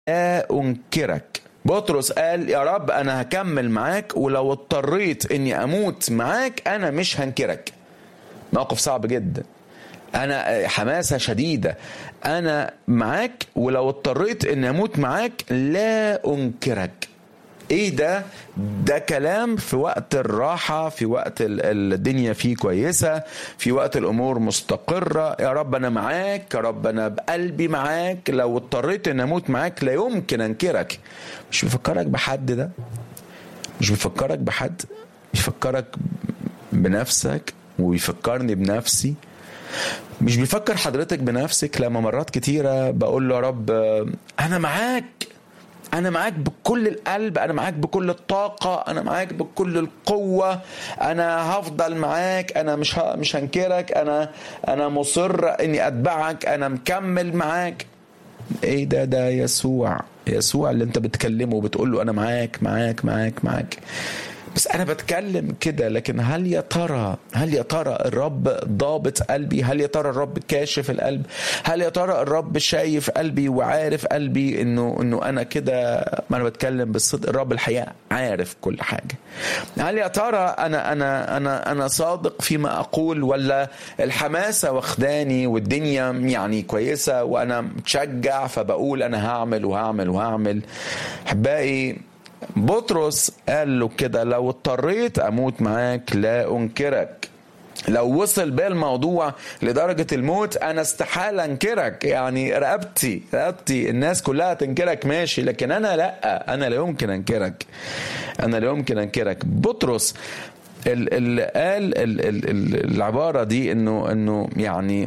لا انكرك بطرس قال يا رب انا هكمل معاك ولو اضطريت اني اموت معاك انا مش هنكرك موقف صعب جدا انا حماسه شديده انا معاك ولو اضطريت اني اموت معاك لا انكرك ايه ده ده كلام في وقت الراحة في وقت الدنيا فيه كويسة في وقت الأمور مستقرة يا رب أنا معاك يا رب أنا بقلبي معاك لو اضطريت أن أموت معاك لا يمكن أنكرك مش بيفكرك بحد ده مش بيفكرك بحد بيفكرك بنفسك وبيفكرني بنفسي مش بيفكر حضرتك بنفسك لما مرات كتيرة بقول له يا رب أنا معاك انا معاك بكل القلب انا معاك بكل الطاقه انا معاك بكل القوه انا هفضل معاك انا مش ه... مش هنكرك انا انا مصر اني اتبعك انا مكمل معاك ايه ده ده يسوع يسوع اللي انت بتكلمه وبتقول له انا معاك معاك معاك معاك بس انا بتكلم كده لكن هل يا ترى هل يا ترى الرب ضابط قلبي هل يا ترى الرب كاشف القلب هل يا ترى الرب شايف قلبي وعارف قلبي انه انه انا كده ما انا بتكلم بالصدق الرب الحقيقه عارف كل حاجه هل يا ترى انا انا انا انا صادق فيما اقول ولا الحماسه واخداني والدنيا يعني كويسه وانا متشجع فبقول انا هعمل وهعمل وهعمل احبائي بطرس قال له كده لو اضطريت اموت معاك لا انكرك لو وصل بيه الموضوع لدرجة الموت أنا استحالة أنكرك يعني رقبتي رقبتي الناس كلها تنكرك ماشي لكن أنا لأ أنا لا يمكن أنكرك أنا لا يمكن أنكرك بطرس اللي قال العبارة دي إنه إنه يعني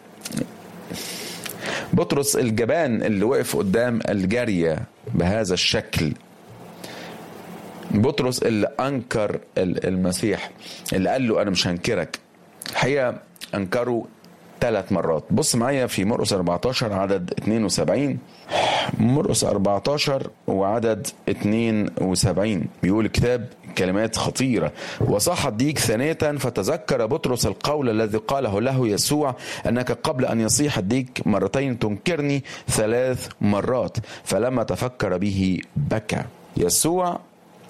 بطرس الجبان اللي وقف قدام الجارية بهذا الشكل بطرس اللي انكر المسيح اللي قال له انا مش هنكرك الحقيقه انكره ثلاث مرات بص معايا في مرقس 14 عدد 72 مرقس 14 وعدد 72 بيقول الكتاب كلمات خطيرة وصاح الديك ثانية فتذكر بطرس القول الذي قاله له يسوع أنك قبل أن يصيح الديك مرتين تنكرني ثلاث مرات فلما تفكر به بكى يسوع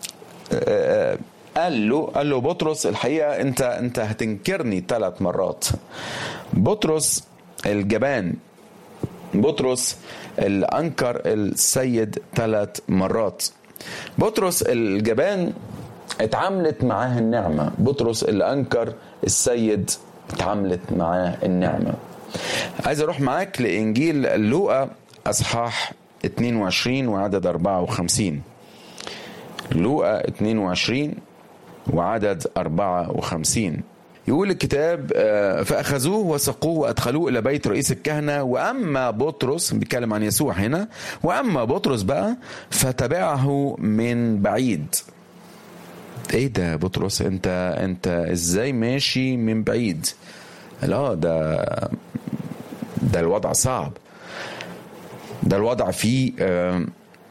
قال له قال له بطرس الحقيقه انت انت هتنكرني ثلاث مرات بطرس الجبان بطرس اللي انكر السيد ثلاث مرات بطرس الجبان اتعاملت معاه النعمه بطرس اللي انكر السيد اتعاملت معاه النعمه عايز اروح معاك لانجيل لوقا اصحاح 22 وعدد 54 لوقا 22 وعدد 54 يقول الكتاب فأخذوه وسقوه وأدخلوه إلى بيت رئيس الكهنة وأما بطرس بيتكلم عن يسوع هنا وأما بطرس بقى فتبعه من بعيد ايه ده بطرس انت انت ازاي ماشي من بعيد لا ده ده الوضع صعب ده الوضع فيه آه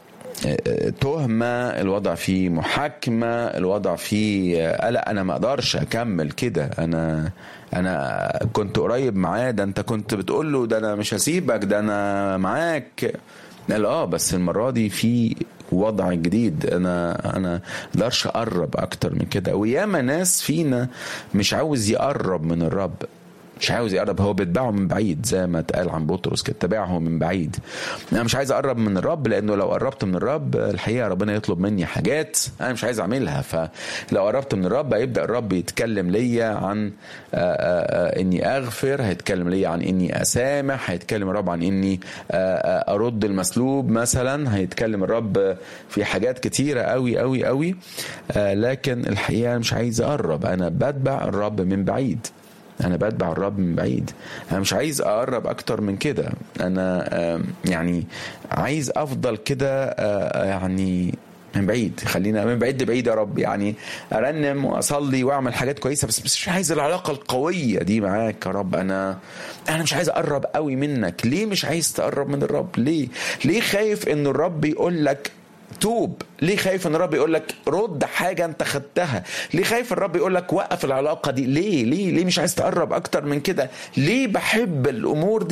تهمة الوضع فيه محاكمة الوضع فيه قلق أنا ما أقدرش أكمل كده أنا أنا كنت قريب معاه ده أنت كنت بتقول له ده أنا مش هسيبك ده أنا معاك قال اه بس المرة دي في وضع جديد انا انا اقدرش اقرب اكتر من كده وياما ناس فينا مش عاوز يقرب من الرب مش عاوز يقرب هو بيتبعه من بعيد زي ما اتقال عن بطرس كده تبعه من بعيد انا مش عايز اقرب من الرب لانه لو قربت من الرب الحقيقه ربنا يطلب مني حاجات انا مش عايز اعملها فلو قربت من الرب هيبدا الرب يتكلم ليا عن آآ آآ اني اغفر هيتكلم ليا عن اني اسامح هيتكلم الرب عن اني آآ ارد المسلوب مثلا هيتكلم الرب في حاجات كتيره قوي قوي قوي لكن الحقيقه مش عايز اقرب انا بتبع الرب من بعيد انا بتبع الرب من بعيد انا مش عايز اقرب اكتر من كده انا يعني عايز افضل كده يعني من بعيد خلينا من بعيد لبعيد يا رب يعني ارنم واصلي واعمل حاجات كويسه بس مش عايز العلاقه القويه دي معاك يا رب انا انا مش عايز اقرب قوي منك ليه مش عايز تقرب من الرب ليه ليه خايف ان الرب يقول لك توب ليه خايف ان الرب يقول لك رد حاجه انت خدتها ليه خايف الرب يقول لك وقف العلاقه دي ليه ليه ليه مش عايز تقرب اكتر من كده ليه بحب الامور دي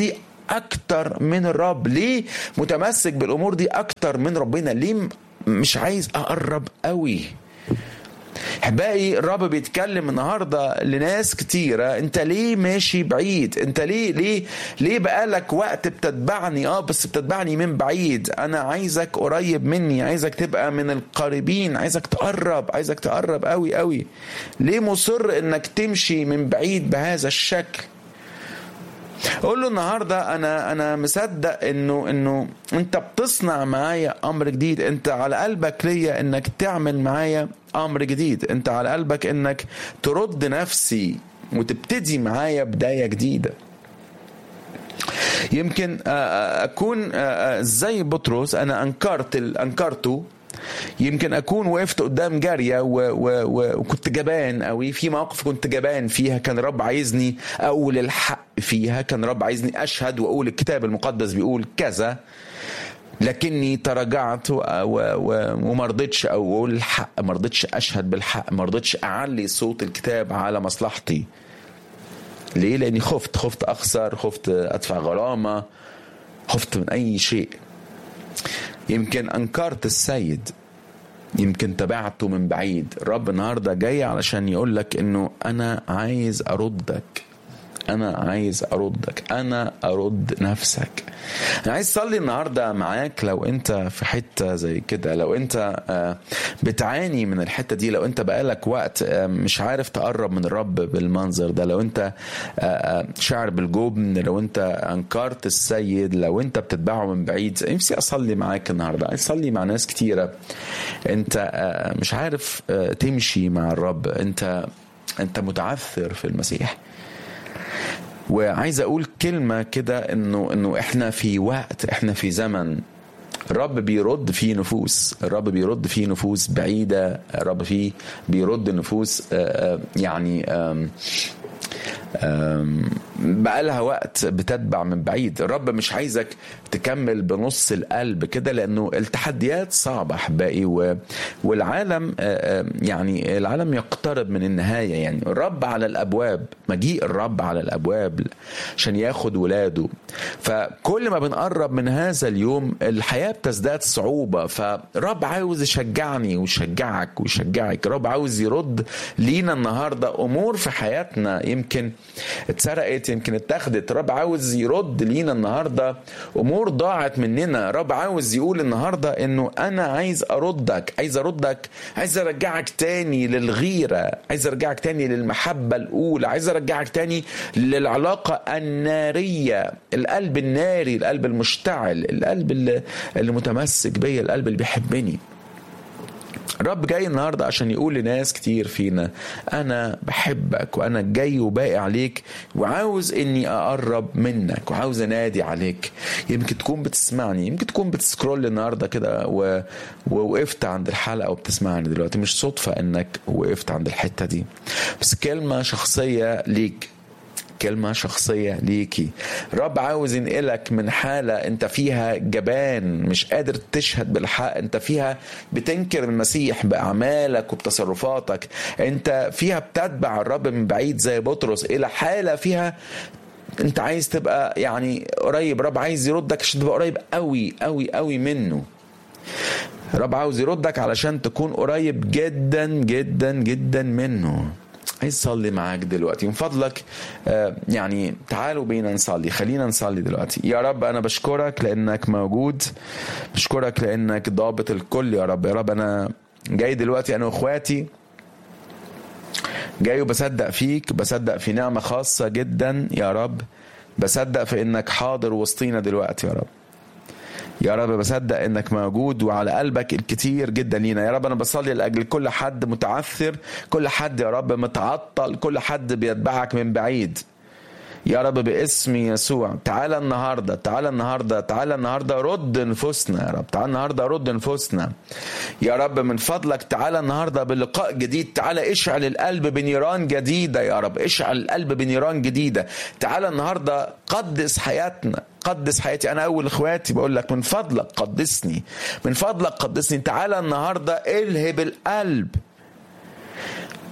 اكتر من الرب ليه متمسك بالامور دي اكتر من ربنا ليه مش عايز اقرب قوي احبائي الرب بيتكلم النهارده لناس كتيره انت ليه ماشي بعيد انت ليه ليه ليه بقالك وقت بتتبعني اه بس بتتبعني من بعيد انا عايزك قريب مني عايزك تبقى من القريبين عايزك تقرب عايزك تقرب قوي قوي ليه مصر انك تمشي من بعيد بهذا الشكل قول له النهارده انا انا مصدق انه انه انت بتصنع معايا امر جديد انت على قلبك ليا انك تعمل معايا امر جديد انت على قلبك انك ترد نفسي وتبتدي معايا بدايه جديده يمكن اكون زي بطرس انا انكرت انكرته يمكن اكون وقفت قدام جاريه و... و... و... وكنت جبان قوي في مواقف كنت جبان فيها كان رب عايزني اقول الحق فيها كان رب عايزني اشهد واقول الكتاب المقدس بيقول كذا لكني تراجعت و... و... وما رضيتش اقول الحق ما رضيتش اشهد بالحق ما رضيتش اعلي صوت الكتاب على مصلحتي ليه لاني خفت خفت اخسر خفت ادفع غرامه خفت من اي شيء يمكن انكرت السيد يمكن تبعته من بعيد الرب النهارده جاي علشان يقول لك انه انا عايز اردك انا عايز اردك انا ارد نفسك انا عايز اصلي النهارده معاك لو انت في حته زي كده لو انت بتعاني من الحته دي لو انت بقالك وقت مش عارف تقرب من الرب بالمنظر ده لو انت شعر بالجبن لو انت انكرت السيد لو انت بتتبعه من بعيد نفسي اصلي معاك النهارده عايز اصلي مع ناس كتيره انت مش عارف تمشي مع الرب انت انت متعثر في المسيح وعايز اقول كلمه كده انه انه احنا في وقت احنا في زمن الرب بيرد في نفوس الرب بيرد في نفوس بعيده الرب فيه بيرد نفوس يعني بقالها وقت بتتبع من بعيد الرب مش عايزك تكمل بنص القلب كده لانه التحديات صعبه احبائي والعالم يعني العالم يقترب من النهايه يعني الرب على الابواب مجيء الرب على الابواب عشان ياخد ولاده فكل ما بنقرب من هذا اليوم الحياه بتزداد صعوبه فالرب عاوز يشجعني ويشجعك ويشجعك الرب عاوز يرد لينا النهارده امور في حياتنا يمكن اتسرقت يمكن اتاخدت رب عاوز يرد لينا النهارده امور ضاعت مننا رب عاوز يقول النهارده انه انا عايز اردك عايز اردك عايز ارجعك تاني للغيره عايز ارجعك تاني للمحبه الاولى عايز ارجعك تاني للعلاقه الناريه القلب الناري القلب المشتعل القلب اللي, اللي متمسك بيا القلب اللي بيحبني الرب جاي النهاردة عشان يقول لناس كتير فينا أنا بحبك وأنا جاي وباقي عليك وعاوز إني أقرب منك وعاوز أنادي عليك يمكن تكون بتسمعني يمكن تكون بتسكرول النهاردة كده و... ووقفت عند الحلقة وبتسمعني دلوقتي مش صدفة إنك وقفت عند الحتة دي بس كلمة شخصية ليك كلمة شخصية ليكي رب عاوز ينقلك من حالة انت فيها جبان مش قادر تشهد بالحق انت فيها بتنكر المسيح بأعمالك وبتصرفاتك انت فيها بتتبع الرب من بعيد زي بطرس الى حالة فيها انت عايز تبقى يعني قريب رب عايز يردك عشان تبقى قريب قوي قوي قوي منه رب عاوز يردك علشان تكون قريب جدا جدا جدا منه عايز اصلي معاك دلوقتي من فضلك يعني تعالوا بينا نصلي خلينا نصلي دلوقتي يا رب انا بشكرك لانك موجود بشكرك لانك ضابط الكل يا رب يا رب انا جاي دلوقتي انا واخواتي جاي وبصدق فيك بصدق في نعمه خاصه جدا يا رب بصدق في انك حاضر وسطينا دلوقتي يا رب يا رب بصدق انك موجود وعلى قلبك الكتير جدا لينا يا رب انا بصلي لاجل كل حد متعثر كل حد يا رب متعطل كل حد بيتبعك من بعيد يا رب باسم يسوع تعالى النهارده تعالى النهارده تعالى النهارده رد نفوسنا يا رب تعالى النهارده رد نفوسنا يا رب من فضلك تعالى النهارده بلقاء جديد تعالى اشعل القلب بنيران جديده يا رب اشعل القلب بنيران جديده تعالى النهارده قدس حياتنا قدس حياتي انا اول اخواتي بقول لك من فضلك قدسني من فضلك قدسني تعالى النهارده الهب القلب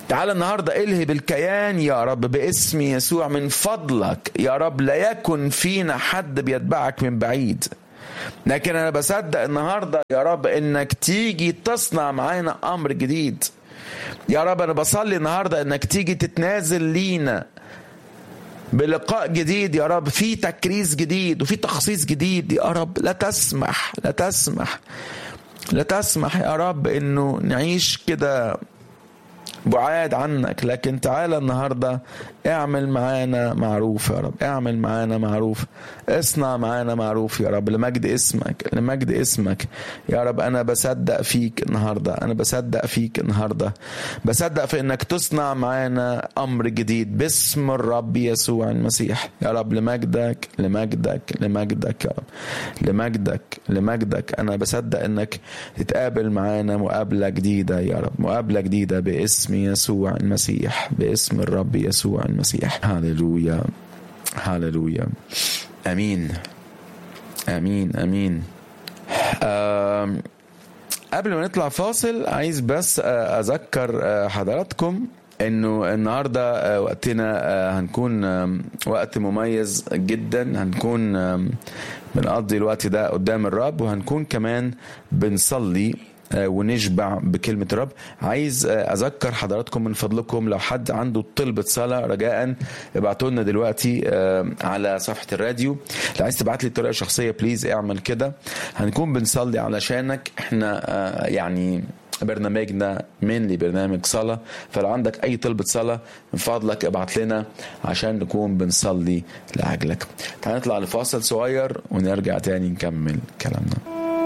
تعال النهاردة الهي بالكيان يا رب باسم يسوع من فضلك يا رب لا يكن فينا حد بيتبعك من بعيد لكن انا بصدق النهارده يا رب انك تيجي تصنع معانا امر جديد يا رب انا بصلي النهارده انك تيجي تتنازل لينا بلقاء جديد يا رب في تكريس جديد وفي تخصيص جديد يا رب لا تسمح لا تسمح لا تسمح يا رب انه نعيش كده بعاد عنك لكن تعالى النهارده اعمل معانا معروف يا رب اعمل معانا معروف اصنع معانا معروف يا رب لمجد اسمك لمجد اسمك يا رب انا بصدق فيك النهارده انا بصدق فيك النهارده بصدق في انك تصنع معانا امر جديد باسم الرب يسوع المسيح يا رب لمجدك لمجدك لمجدك يا رب لمجدك لمجدك انا بصدق انك تتقابل معانا مقابله جديده يا رب مقابله جديده باسم يسوع المسيح باسم الرب يسوع المسيح هللويا هللويا امين امين امين آم، قبل ما نطلع فاصل عايز بس آه، اذكر آه، حضراتكم انه النهارده آه، وقتنا آه، هنكون آم، وقت مميز جدا هنكون آم، بنقضي الوقت ده قدام الرب وهنكون كمان بنصلي آه، ونشبع بكلمة الرب عايز آه، أذكر حضراتكم من فضلكم لو حد عنده طلبة صلاة رجاء ابعتوا لنا دلوقتي آه، على صفحة الراديو لو عايز تبعت لي بطريقة شخصية بليز اعمل كده هنكون بنصلي علشانك احنا آه، يعني برنامجنا مينلي برنامج صلاة فلو عندك أي طلبة صلاة من فضلك ابعت لنا عشان نكون بنصلي لأجلك تعال نطلع لفاصل صغير ونرجع تاني نكمل كلامنا